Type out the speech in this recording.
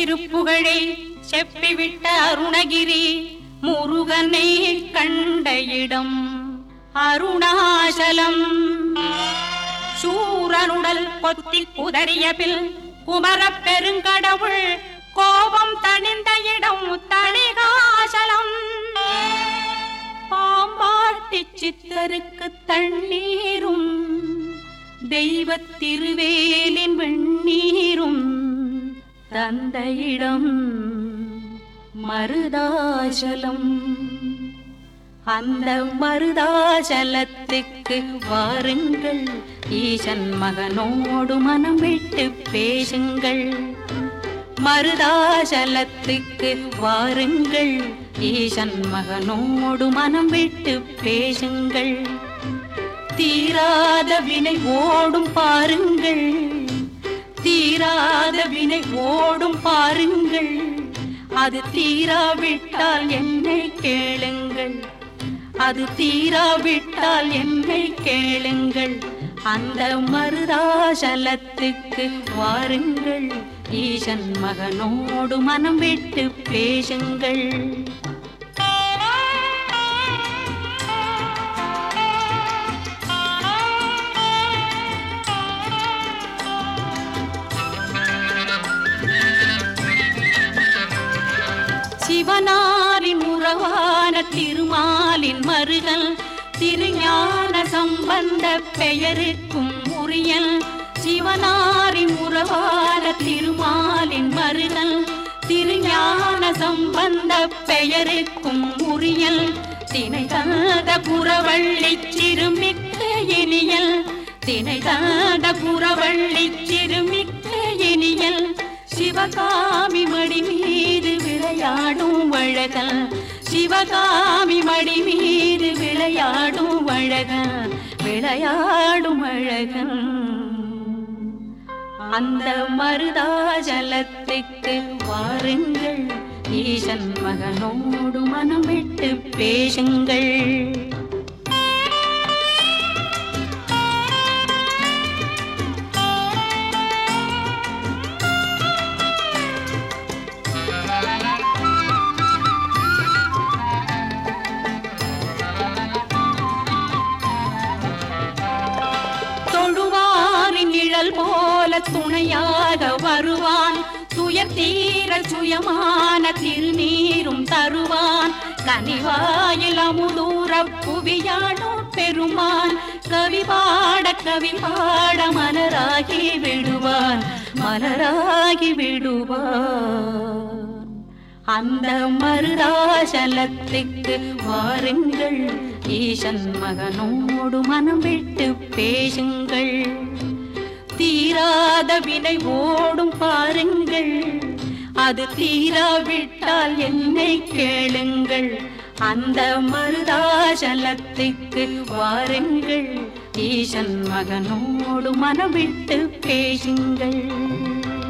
திருப்புகழை செப்பிவிட்ட அருணகிரி முருகனை கண்ட இடம் அருணாசலம் சூரனுடல் கொத்தி குதறிய பில் குமரப் பெருங்கடவுள் கோபம் தணிந்த இடம் தணிகாசலம் பாம்பாட்டி சித்தருக்கு தண்ணீரும் தெய்வத் திருவேலின் வெண்ணீரும் தந்த இடம் மருதாசலம் அந்த மருதாசலத்துக்கு வாருங்கள் ஈசன் மகனோடு மனம் விட்டு பேசுங்கள் மருதாசலத்துக்கு வாருங்கள் ஈசன் மகனோடு மனம் விட்டு பேசுங்கள் தீராத வினை ஓடும் பாருங்கள் தீராத வினை ஓடும் பாருங்கள் அது தீராவிட்டால் என்னை கேளுங்கள் அது தீராவிட்டால் என்னை கேளுங்கள் அந்த மருதாசலத்துக்கு வாருங்கள் ஈசன் மகனோடு மனம் விட்டு பேசுங்கள் சிவனாரின் உறவான திருமாலின் மருகல் திருஞான சம்பந்த பெயருக்கும் உரியல் சிவனாரின் உறவான திருமாலின் மருகல் திருஞான சம்பந்த பெயருக்கும் உரியல் தினை தந்த புறவள்ளி சிறுமிக்க இனியல் தினை தந்த புறவள்ளி சிறுமிக்க இனியல் சிவகாமி மடி மீது விளையாடும் அழகல் சிவகாமி மடி மீது விளையாடும் அழகல் விளையாடும் அழகல் அந்த மருதாஜலத்துக்கு வாருங்கள் ஈசன் மகனோடு மனம் விட்டு பேசுங்கள் தொழுவாரின் நிழல் போல துணையாக வருவான் துயர் தீர சுயமான திருநீரும் தருவான் கனிவாயில் அமுதூர புவியாடும் பெருமான் கவி பாட கவி பாட மலராகி விடுவான் மலராகி விடுவான் அந்த மருதாசலத்துக்கு வாருங்கள் ஈசன் மகனோடு மனம் விட்டு பேசுங்கள் தீராத வினை ஓடும் பாருங்கள் அது தீராவிட்டால் என்னை கேளுங்கள் அந்த மருதாசலத்துக்கு வாருங்கள் ஈசன் மகனோடு மனம் விட்டு பேசுங்கள்